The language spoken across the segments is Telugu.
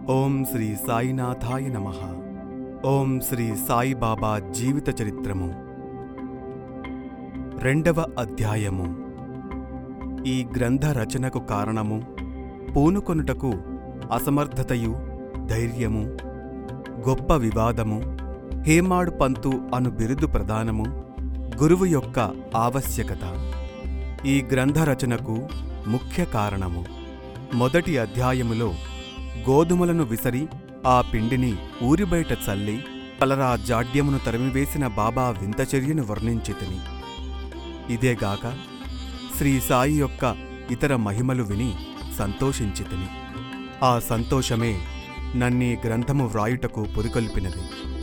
ఓం శ్రీ సాయినాథాయ నమ ఓం శ్రీ సాయిబాబా జీవిత చరిత్రము రెండవ అధ్యాయము ఈ గ్రంథ రచనకు కారణము పూనుకొనుటకు అసమర్థతయు ధైర్యము గొప్ప వివాదము హేమాడు పంతు అను బిరుదు ప్రదానము గురువు యొక్క ఆవశ్యకత ఈ గ్రంథ రచనకు ముఖ్య కారణము మొదటి అధ్యాయములో గోధుమలను విసరి ఆ పిండిని ఊరి బయట చల్లి కలరా జాడ్యమును తరిమివేసిన బాబా వింతచర్యను వర్ణించితిని ఇదేగాక శ్రీ సాయి యొక్క ఇతర మహిమలు విని సంతోషించితిని ఆ సంతోషమే నన్నీ గ్రంథము వ్రాయుటకు పురికొల్పినది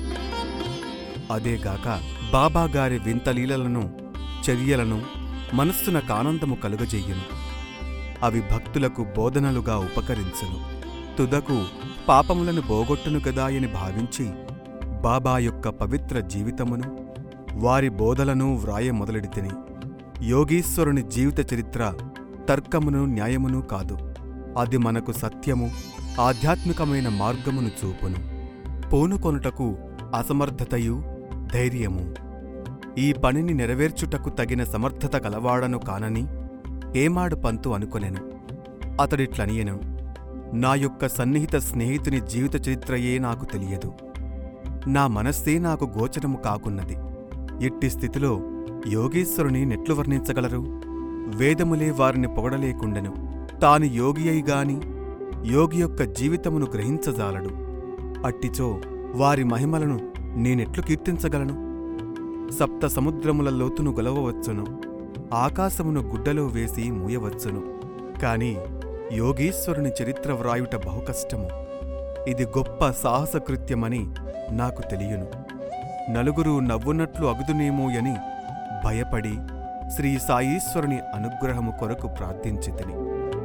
అదేగాక బాబాగారి వింతలీలలను చర్యలను మనస్సున కానందము కలుగజెయ్యును అవి భక్తులకు బోధనలుగా ఉపకరించును తుదకు పాపములను పోగొట్టును గదాయని భావించి బాబా యొక్క పవిత్ర జీవితమును వారి బోధలను వ్రాయ మొదలెడితిని యోగీశ్వరుని జీవిత చరిత్ర తర్కమును న్యాయమును కాదు అది మనకు సత్యము ఆధ్యాత్మికమైన మార్గమును చూపును పూనుకొనుటకు అసమర్థతయు ధైర్యము ఈ పనిని నెరవేర్చుటకు తగిన సమర్థత కలవాడను కానని ఏమాడు పంతు అనుకొనెను అతడిట్లనియెను నా యొక్క సన్నిహిత స్నేహితుని జీవిత చరిత్రయే నాకు తెలియదు నా మనస్సే నాకు గోచరము కాకున్నది ఇట్టి స్థితిలో యోగీశ్వరుని నెట్లు వర్ణించగలరు వేదములే వారిని పొగడలేకుండెను తాను యోగి అయిగాని యోగి యొక్క జీవితమును గ్రహించజాలడు అట్టిచో వారి మహిమలను నేనెట్లు కీర్తించగలను సప్త సముద్రముల లోతును గొలవవచ్చును ఆకాశమును గుడ్డలో వేసి మూయవచ్చును కాని యోగీశ్వరుని చరిత్ర వ్రాయుట బహుకష్టము ఇది గొప్ప సాహసకృత్యమని నాకు తెలియను నలుగురు నవ్వునట్లు అగుదునేమోయని భయపడి శ్రీ సాయీశ్వరుని అనుగ్రహము కొరకు ప్రార్థించితిని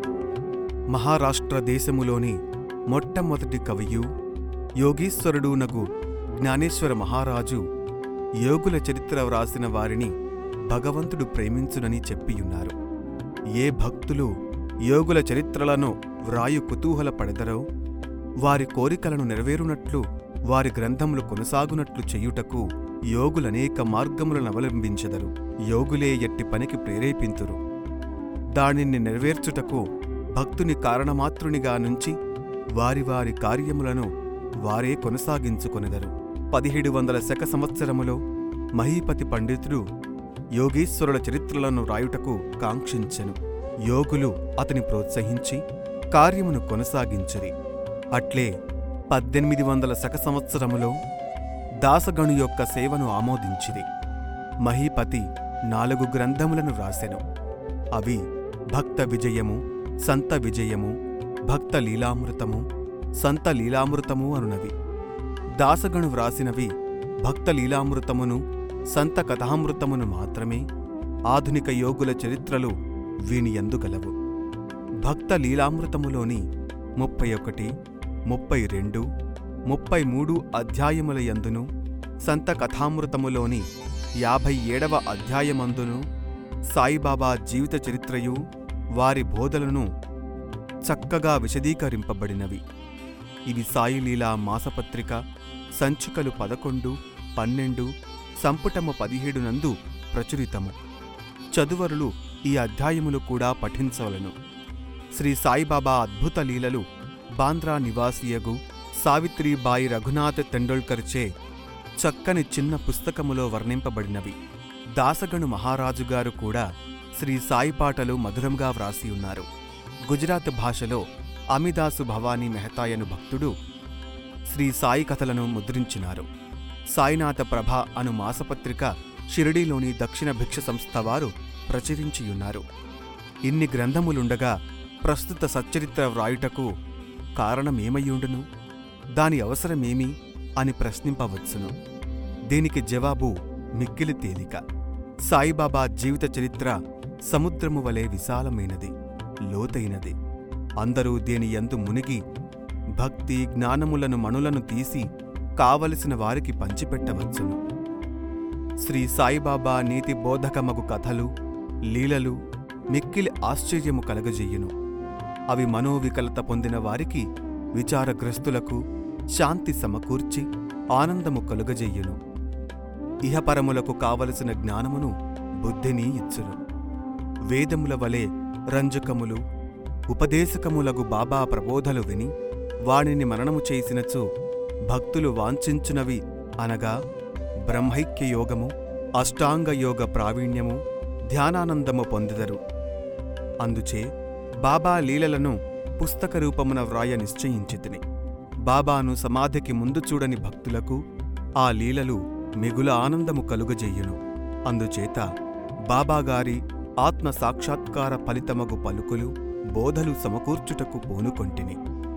మహారాష్ట్ర దేశములోని మొట్టమొదటి కవియు యోగీశ్వరుడు నగు జ్ఞానేశ్వర మహారాజు యోగుల చరిత్ర వ్రాసిన వారిని భగవంతుడు ప్రేమించునని చెప్పియున్నారు ఏ భక్తులు యోగుల చరిత్రలను వ్రాయు కుతూహలపడెదరో వారి కోరికలను నెరవేరునట్లు వారి గ్రంథములు కొనసాగునట్లు చెయ్యుటకు యోగులనేక మార్గములను అవలంబించెదరు యోగులే ఎట్టి పనికి ప్రేరేపింతురు దానిని నెరవేర్చుటకు భక్తుని కారణమాతృనిగా నుంచి వారి వారి కార్యములను వారే కొనసాగించుకొనెదరు పదిహేడు వందల శక సంవత్సరములో మహీపతి పండితుడు యోగీశ్వరుల చరిత్రలను రాయుటకు కాంక్షించెను యోగులు అతని ప్రోత్సహించి కార్యమును కొనసాగించిరి అట్లే పద్దెనిమిది వందల శక సంవత్సరములో దాసగణు యొక్క సేవను ఆమోదించిరి మహీపతి నాలుగు గ్రంథములను వ్రాసెను అవి భక్త విజయము సంత విజయము భక్త లీలామృతము సంత లీలామృతము అనునవి దాసగణు వ్రాసినవి భక్త లీలామృతమును సంత కథామృతమును మాత్రమే ఆధునిక యోగుల చరిత్రలు వీని ఎందుగలవు భక్త లీలామృతములోని ముప్పై ఒకటి ముప్పై రెండు ముప్పై మూడు అధ్యాయముల యందును సంత కథామృతములోని యాభై ఏడవ అధ్యాయమందును సాయిబాబా జీవిత చరిత్రయు వారి బోధలను చక్కగా విశదీకరింపబడినవి ఇవి సాయిలీలా మాసపత్రిక సంచికలు పదకొండు పన్నెండు సంపుటము పదిహేడు నందు ప్రచురితము చదువరులు ఈ అధ్యాయములు కూడా పఠించవలను శ్రీ సాయిబాబా అద్భుత లీలలు బాంద్రా నివాసియగు సావిత్రిబాయి రఘునాథ్ తెండోల్కర్చే చక్కని చిన్న పుస్తకములో వర్ణింపబడినవి దాసగణు మహారాజుగారు కూడా శ్రీ సాయి పాటలు మధురంగా వ్రాసి ఉన్నారు గుజరాత్ భాషలో అమిదాసు భవానీ మెహతాయను భక్తుడు శ్రీ సాయి కథలను ముద్రించినారు సాయినాథ ప్రభ అను మాసపత్రిక షిరిడీలోని దక్షిణ భిక్ష సంస్థ వారు ప్రచురించియున్నారు ఇన్ని గ్రంథములుండగా ప్రస్తుత సచ్చరిత్ర వ్రాయుటకు కారణమేమయ్యుండును దాని అవసరమేమి అని ప్రశ్నింపవచ్చును దీనికి జవాబు మిక్కిలి తేలిక సాయిబాబా జీవిత చరిత్ర సముద్రము వలె విశాలమైనది లోతైనది అందరూ దేని యందు మునిగి భక్తి జ్ఞానములను మణులను తీసి కావలసిన వారికి పంచిపెట్టవచ్చును శ్రీ సాయిబాబా నీతి బోధకమగు కథలు లీలలు మిక్కిలి ఆశ్చర్యము కలగజెయ్యును అవి మనోవికలత పొందిన వారికి విచారగ్రస్తులకు శాంతి సమకూర్చి ఆనందము కలుగజెయ్యును ఇహపరములకు కావలసిన జ్ఞానమును బుద్ధిని ఇచ్చును వేదముల వలె రంజకములు ఉపదేశకములగు బాబా ప్రబోధలు విని వానిని మననము చేసినచో భక్తులు వాంఛించునవి అనగా బ్రహ్మైక్య యోగము అష్టాంగ యోగ ప్రావీణ్యము ధ్యానానందము పొందెదరు అందుచే బాబా లీలలను పుస్తక రూపమున వ్రాయ నిశ్చయించితిని బాబాను సమాధికి ముందు చూడని భక్తులకు ఆ లీలలు మిగుల ఆనందము కలుగజెయ్యును అందుచేత బాబాగారి ఆత్మ సాక్షాత్కార ఫలితమగు పలుకులు బోధలు సమకూర్చుటకు పూనుకొంటిని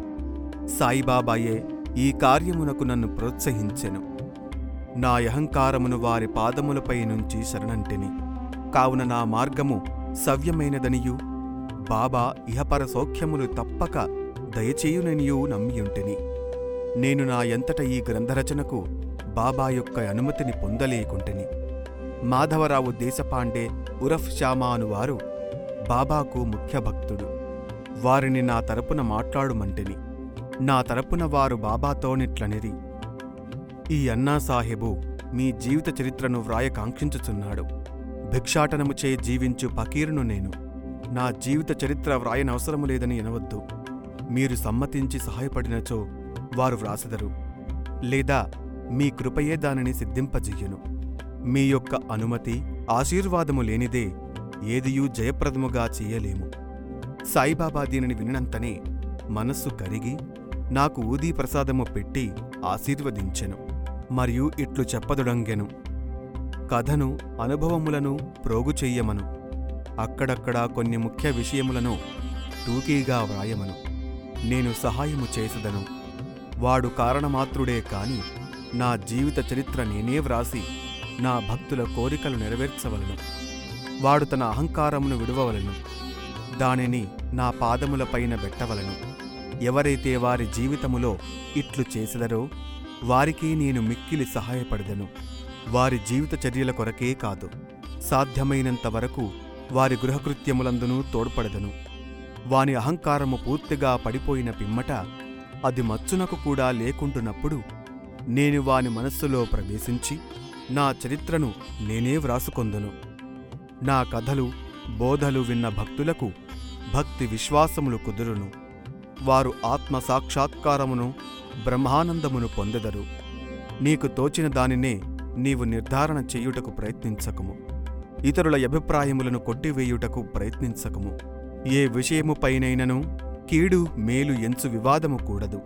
సాయిబాబాయే ఈ కార్యమునకు నన్ను ప్రోత్సహించెను నా అహంకారమును వారి పాదములపై నుంచి శరణంటిని కావున నా మార్గము సవ్యమైనదనియు బాబా ఇహపర సౌఖ్యములు తప్పక దయచేయుననియూ నమ్మియుంటిని నేను నా ఎంతట ఈ గ్రంథరచనకు బాబా యొక్క అనుమతిని పొందలేకుంటిని మాధవరావు దేశపాండే ఉరఫ్ శ్యామా అనువారు బాబాకు ముఖ్య భక్తుడు వారిని నా తరపున మాట్లాడుమంటిని నా తరపున వారు బాబాతోనిట్లనిరి ఈ అన్నాసాహెబు మీ జీవిత చరిత్రను వ్రాయ కాంక్షించుచున్నాడు భిక్షాటనముచే జీవించు పకీరును నేను నా జీవిత చరిత్ర వ్రాయనవసరము లేదని ఎనవద్దు మీరు సమ్మతించి సహాయపడినచో వారు వ్రాసెదరు లేదా మీ కృపయే దానిని సిద్ధింపజెయ్యును మీ యొక్క అనుమతి ఆశీర్వాదము లేనిదే ఏదియూ జయప్రదముగా చెయ్యలేము సాయిబాబా దీనిని వినినంతనే మనస్సు కరిగి నాకు ఊదీ ప్రసాదము పెట్టి ఆశీర్వదించెను మరియు ఇట్లు చెప్పదొడంగెను కథను అనుభవములను ప్రోగు చెయ్యమను అక్కడక్కడ కొన్ని ముఖ్య విషయములను టూకీగా వ్రాయమను నేను సహాయము చేసదను వాడు కారణమాత్రుడే కాని నా జీవిత చరిత్ర నేనే వ్రాసి నా భక్తుల కోరికలు నెరవేర్చవలను వాడు తన అహంకారమును విడువవలను దానిని నా పాదములపైన పెట్టవలను ఎవరైతే వారి జీవితములో ఇట్లు చేసెదరో వారికి నేను మిక్కిలి సహాయపడదను వారి జీవిత చర్యల కొరకే కాదు సాధ్యమైనంత వరకు వారి గృహకృత్యములందునూ తోడ్పడదను వాని అహంకారము పూర్తిగా పడిపోయిన పిమ్మట అది మచ్చునకు కూడా లేకుంటున్నప్పుడు నేను వాని మనస్సులో ప్రవేశించి నా చరిత్రను నేనే వ్రాసుకొందును నా కథలు బోధలు విన్న భక్తులకు భక్తి విశ్వాసములు కుదురును వారు ఆత్మ సాక్షాత్కారమును బ్రహ్మానందమును పొందెదరు నీకు తోచిన దానినే నీవు నిర్ధారణ చెయ్యుటకు ప్రయత్నించకము ఇతరుల అభిప్రాయములను కొట్టివేయుటకు ప్రయత్నించకము ఏ విషయముపైనైనను కీడు మేలు ఎంచు వివాదము కూడదు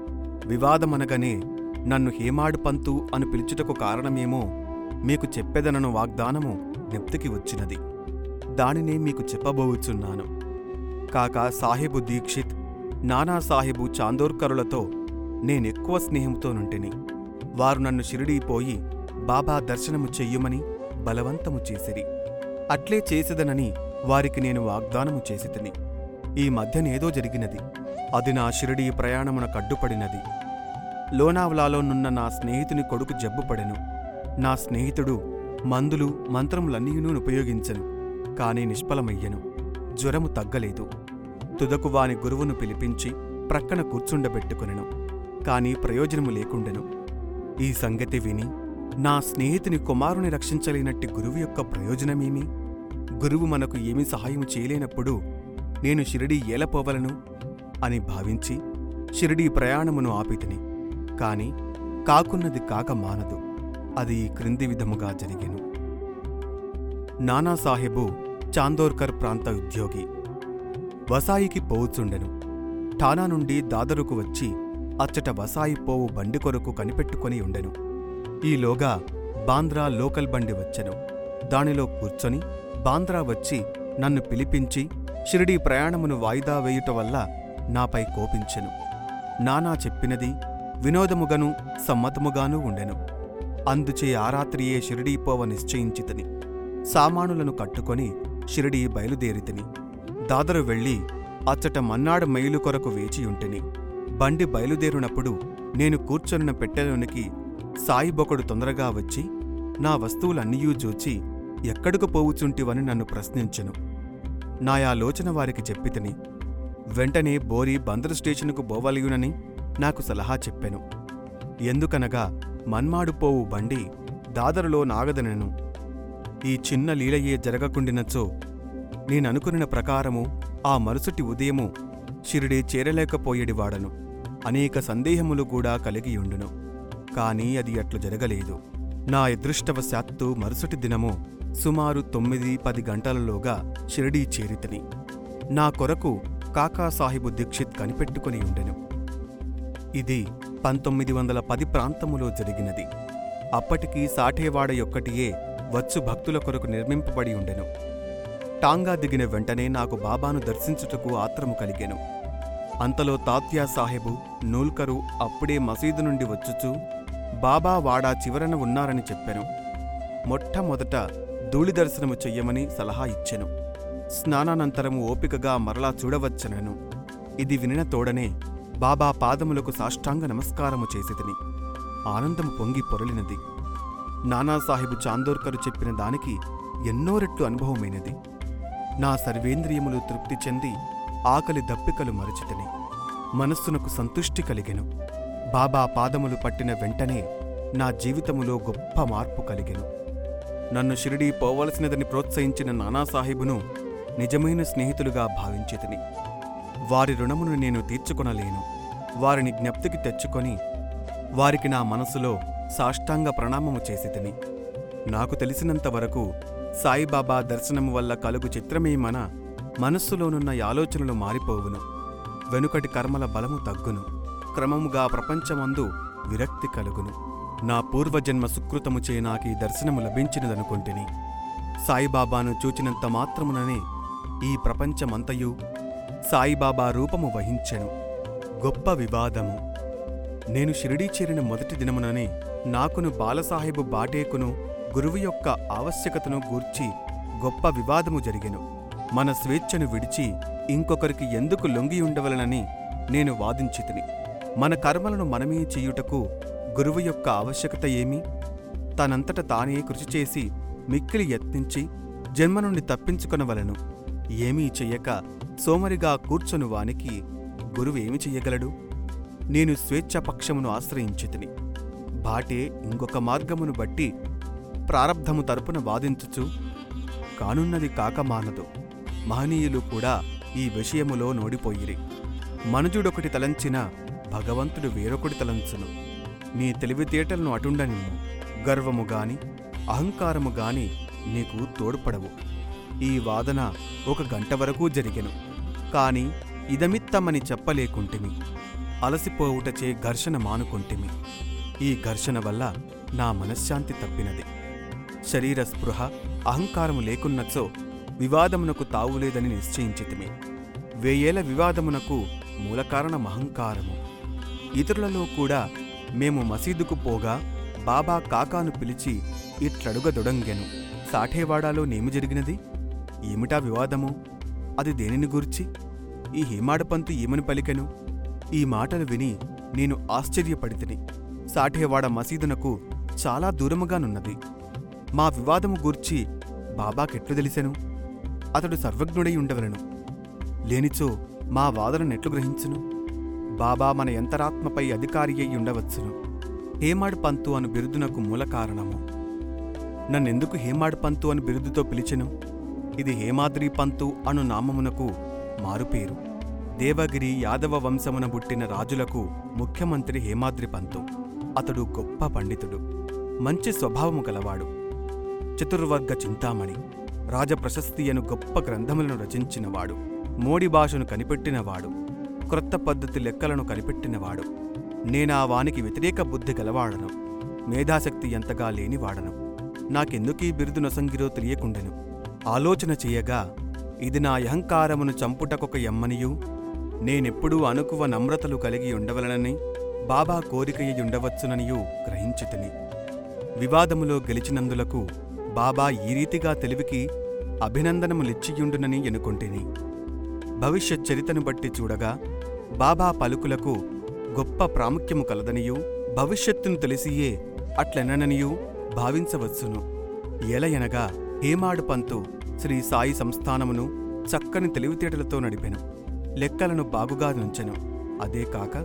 వివాదమనగనే నన్ను హేమాడు పంతు అని పిలుచుటకు కారణమేమో మీకు చెప్పెదనను వాగ్దానము నెప్తికి వచ్చినది దానినే మీకు చెప్పబోవుచున్నాను కాక సాహెబు దీక్షిత్ నానాసాహెబు చాందోర్కరులతో నేనెక్కువ స్నేహంతో నుంటిని వారు నన్ను షిరిడీపోయి బాబా దర్శనము చెయ్యుమని బలవంతము చేసిరి అట్లే చేసేదనని వారికి నేను వాగ్దానము చేసితిని ఈ మధ్యనేదో జరిగినది అది నా షిరిడీ ప్రయాణమున కడ్డుపడినది లోనావలాలో నున్న నా స్నేహితుని కొడుకు జబ్బుపడెను నా స్నేహితుడు మందులు మంత్రములన్నీయునూ ఉపయోగించెను కాని నిష్ఫలమయ్యెను జ్వరము తగ్గలేదు తుదకు వాని గురువును పిలిపించి ప్రక్కన కూర్చుండబెట్టుకొనెను కాని ప్రయోజనము లేకుండెను ఈ సంగతి విని నా స్నేహితుని కుమారుని రక్షించలేనట్టి గురువు యొక్క ప్రయోజనమేమి గురువు మనకు ఏమీ సహాయం చేయలేనప్పుడు నేను షిరిడీ ఏలపోవలను అని భావించి షిరిడీ ప్రయాణమును ఆపితిని కాని కాకున్నది కాక మానదు అది ఈ క్రింది విధముగా జరిగెను నానాసాహెబు చాందోర్కర్ ప్రాంత ఉద్యోగి వసాయికి పోవుచుండెను ఠానా నుండి దాదరుకు వచ్చి అచ్చట వసాయి పోవు బండి కొరకు కనిపెట్టుకొని ఉండెను ఈలోగా బాంద్రా లోకల్ బండి వచ్చెను దానిలో కూర్చొని బాంద్రా వచ్చి నన్ను పిలిపించి షిరిడీ ప్రయాణమును వాయిదా వేయుట వల్ల నాపై కోపించెను నానా చెప్పినది వినోదముగాను సమ్మతముగానూ ఉండెను అందుచే ఆ రాత్రియే షిరిడీ పోవ నిశ్చయించితిని సామానులను కట్టుకొని షిరిడీ బయలుదేరితిని దాదరు వెళ్ళి అచ్చట మన్నాడు మైలు కొరకు వేచియుంటిని బండి బయలుదేరినప్పుడు నేను కూర్చొనిన పెట్టెలోనికి సాయిబొకడు తొందరగా వచ్చి నా వస్తువులన్నీయూ జూచి ఎక్కడకు పోవుచుంటివని నన్ను ప్రశ్నించెను నా ఆలోచన వారికి చెప్పితిని వెంటనే బోరి బందరు స్టేషనుకు బోవలియునని నాకు సలహా చెప్పెను ఎందుకనగా మన్మాడుపోవు బండి దాదరులో నాగదనెను ఈ చిన్న లీలయే జరగకుండినచో నేననుకునిన ప్రకారము ఆ మరుసటి ఉదయము షిరిడి చేరలేకపోయేడివాడను అనేక సందేహములు కూడా కలిగియుండును కాని అది అట్లు జరగలేదు నా అదృష్టవశాత్తు మరుసటి దినము సుమారు తొమ్మిది పది గంటలలోగా షిరిడీ చేరితిని నా కొరకు కాకాసాహిబు దీక్షిత్ కనిపెట్టుకుని ఉండెను ఇది పంతొమ్మిది వందల పది ప్రాంతములో జరిగినది అప్పటికి సాఠేవాడ యొక్కటియే వచ్చు భక్తుల కొరకు నిర్మింపబడి ఉండెను టాంగా దిగిన వెంటనే నాకు బాబాను దర్శించుటకు ఆత్రము కలిగెను అంతలో తాత్యా సాహెబు నూల్కరు అప్పుడే మసీదు నుండి వచ్చుచూ బాబా వాడా చివరన ఉన్నారని చెప్పెను మొట్టమొదట ధూళి దర్శనము చెయ్యమని సలహా ఇచ్చెను స్నానానంతరము ఓపికగా మరలా చూడవచ్చనను ఇది వినిన తోడనే బాబా పాదములకు సాష్టాంగ నమస్కారము చేసితిని ఆనందము పొంగి పొరలినది నానాసాహెబు చాందోర్కరు చెప్పిన దానికి ఎన్నో రెట్లు అనుభవమైనది నా సర్వేంద్రియములు తృప్తి చెంది ఆకలి దప్పికలు మరచితిని మనస్సునకు సంతుష్టి కలిగెను బాబా పాదములు పట్టిన వెంటనే నా జీవితములో గొప్ప మార్పు కలిగెను నన్ను షిరిడీ పోవలసినదని ప్రోత్సహించిన నానాసాహెబును నిజమైన స్నేహితులుగా భావించితిని వారి రుణమును నేను తీర్చుకొనలేను వారిని జ్ఞప్తికి తెచ్చుకొని వారికి నా మనసులో సాష్టాంగ ప్రణామము చేసి తిని నాకు తెలిసినంత వరకు సాయిబాబా దర్శనము వల్ల కలుగు చిత్రమేమన మనస్సులోనున్న ఆలోచనలు మారిపోవును వెనుకటి కర్మల బలము తగ్గును క్రమముగా ప్రపంచమందు విరక్తి కలుగును నా పూర్వజన్మ సుకృతముచే నాకీ దర్శనము లభించినదనుకొంటిని సాయిబాబాను చూచినంత మాత్రముననే ఈ ప్రపంచమంతయు సాయిబాబా రూపము వహించెను గొప్ప వివాదము నేను షిరిడీ చేరిన మొదటి దినముననే నాకును బాలసాహెబు బాటేకును గురువు యొక్క ఆవశ్యకతను గూర్చి గొప్ప వివాదము జరిగెను మన స్వేచ్ఛను విడిచి ఇంకొకరికి ఎందుకు లొంగి ఉండవలనని నేను వాదించితిని మన కర్మలను మనమే చేయుటకు గురువు యొక్క ఆవశ్యకత ఏమి తనంతట తానే కృషి చేసి మిక్కిలి యత్నించి జన్మ నుండి తప్పించుకొనవలను ఏమీ చెయ్యక సోమరిగా కూర్చొని వానికి గురువేమి చెయ్యగలడు నేను స్వేచ్ఛపక్షమును ఆశ్రయించితిని బాటే ఇంకొక మార్గమును బట్టి ప్రారబ్ధము తరపున వాదించుచు కానున్నది కాకమానదు మహనీయులు కూడా ఈ విషయములో నోడిపోయిరి మనుజుడొకటి తలంచిన భగవంతుడు వేరొకటి తలంచును నీ తెలివితేటలను అటుండనిమ్ము గర్వము గాని అహంకారము గాని నీకు తోడ్పడవు ఈ వాదన ఒక గంట వరకు జరిగెను కాని ఇదమిత్తమని చెప్పలేకుంటిమి అలసిపోవుటచే ఘర్షణ మానుకొంటిమి ఈ ఘర్షణ వల్ల నా మనశ్శాంతి తప్పినది శరీర స్పృహ అహంకారము లేకున్నచో వివాదమునకు తావులేదని నిశ్చయించితిమి వేయేల వివాదమునకు మూలకారణం అహంకారము ఇతరులలో కూడా మేము మసీదుకు పోగా బాబా కాకాను పిలిచి ఇట్లడుగదొడంగెను సాఠేవాడాలో నేమి జరిగినది ఏమిటా వివాదము అది దేనిని గూర్చి ఈ హేమాడపంతు ఏమని పలికెను ఈ మాటలు విని నేను ఆశ్చర్యపడితిని సాఠేవాడ మసీదునకు చాలా దూరముగానున్నది మా వివాదము గూర్చి బాబాకెట్లు తెలిసెను అతడు సర్వజ్ఞుడై ఉండవలను లేనిచో మా వాదన నెట్లు గ్రహించును బాబా మన యంతరాత్మపై అధికారి అయి ఉండవచ్చును హేమాడ్ పంతు అను బిరుదునకు మూల కారణము నన్నెందుకు హేమాడ్ పంతు అని బిరుదుతో పిలిచెను ఇది హేమాద్రి పంతు అను నామమునకు మారుపేరు దేవగిరి యాదవ వంశమున పుట్టిన రాజులకు ముఖ్యమంత్రి హేమాద్రి పంతు అతడు గొప్ప పండితుడు మంచి స్వభావము గలవాడు చతుర్వర్గ చింతామణి రాజప్రశస్తి అను గొప్ప గ్రంథములను రచించినవాడు మోడి భాషను కనిపెట్టినవాడు క్రొత్త పద్ధతి లెక్కలను కనిపెట్టినవాడు నేనా వానికి వ్యతిరేక బుద్ధి గలవాడను మేధాశక్తి ఎంతగా లేనివాడను నాకెందుకీ బిరుదు నొసంగిరో తెలియకుండెను ఆలోచన చేయగా ఇది నా అహంకారమును చంపుటకొక ఎమ్మనియు నేనెప్పుడూ అనుకువ నమ్రతలు కలిగి ఉండవలనని బాబా కోరికయ్యి ఉండవచ్చుననియూ గ్రహించితిని వివాదములో గెలిచినందులకు బాబా ఈ రీతిగా తెలివికి అభినందనములిచ్చియుండునని ఎనుకొంటిని భవిష్యత్ చరితను బట్టి చూడగా బాబా పలుకులకు గొప్ప ప్రాముఖ్యము కలదనియూ భవిష్యత్తును తెలిసియే అట్లెనననియూ భావించవచ్చును ఎలయనగా హేమాడు పంతు శ్రీ సాయి సంస్థానమును చక్కని తెలివితేటలతో నడిపెను లెక్కలను బాగుగా నుంచెను అదే కాక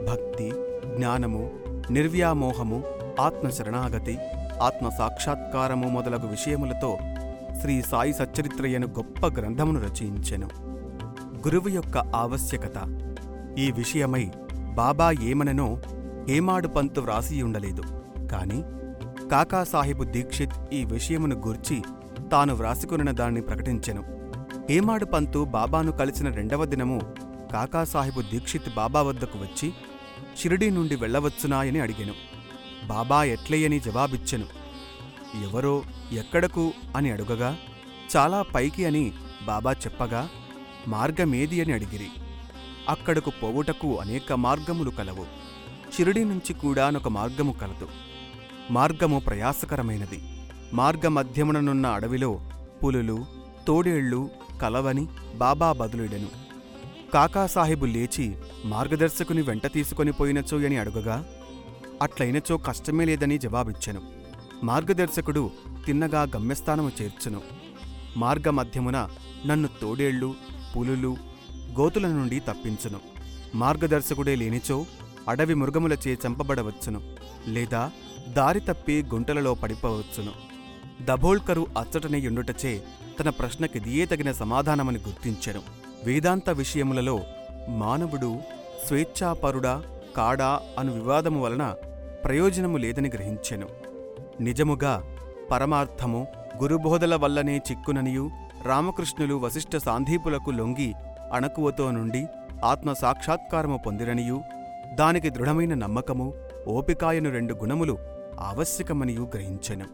భక్తి జ్ఞానము నిర్వ్యామోహము ఆత్మ శరణాగతి ఆత్మ సాక్షాత్కారము మొదలగు విషయములతో శ్రీ సాయి సచ్చరిత్రయను గొప్ప గ్రంథమును రచయించెను గురువు యొక్క ఆవశ్యకత ఈ విషయమై బాబా ఏమననో హేమాడు పంతు వ్రాసియుండలేదు కాని కాకాసాహెబు దీక్షిత్ ఈ విషయమును గూర్చి తాను వ్రాసుకున్న దాన్ని ప్రకటించెను హేమాడు పంతు బాబాను కలిసిన రెండవ దినము కాకాసాహెబు దీక్షిత్ బాబా వద్దకు వచ్చి షిరిడీ నుండి వెళ్ళవచ్చునాయని అడిగెను బాబా ఎట్లయ్యని జవాబిచ్చెను ఎవరో ఎక్కడకు అని అడుగగా చాలా పైకి అని బాబా చెప్పగా మార్గమేది అని అడిగిరి అక్కడకు పోవుటకు అనేక మార్గములు కలవు షిరిడి నుంచి కూడానొక మార్గము కలదు మార్గము ప్రయాసకరమైనది మార్గమధ్యముననున్న అడవిలో పులులు తోడేళ్లు కలవని బాబా బదులుడెను కాకాసాహెబు లేచి మార్గదర్శకుని వెంట తీసుకొని పోయినచో అని అడుగగా అట్లయినచో కష్టమే లేదని జవాబిచ్చెను మార్గదర్శకుడు తిన్నగా గమ్యస్థానము చేర్చును మార్గమధ్యమున నన్ను తోడేళ్లు పులులు గోతుల నుండి తప్పించును మార్గదర్శకుడే లేనిచో అడవి మృగములచే చంపబడవచ్చును లేదా దారి తప్పి గుంటలలో పడిపోవచ్చును దభోల్కరు అచ్చటనే యుండుటచే తన ప్రశ్నకిదియే తగిన సమాధానమని గుర్తించెను వేదాంత విషయములలో మానవుడు స్వేచ్ఛాపరుడా కాడా అను వివాదము వలన ప్రయోజనము లేదని గ్రహించెను నిజముగా పరమార్థము గురుబోధల వల్లనే చిక్కుననియు రామకృష్ణులు వశిష్ఠ సాంధీపులకు లొంగి అణకువతో నుండి ఆత్మ సాక్షాత్కారము పొందిరనియు దానికి దృఢమైన నమ్మకము ఓపికాయను రెండు గుణములు ఆవశ్యకమనియు గ్రహించెను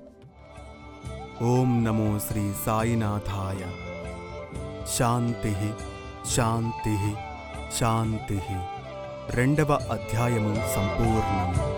ఓం నమో శ్రీ సాయినాథాయ శాంతి శాంతి శాంతి రెండవ అధ్యాయము సంపూర్ణము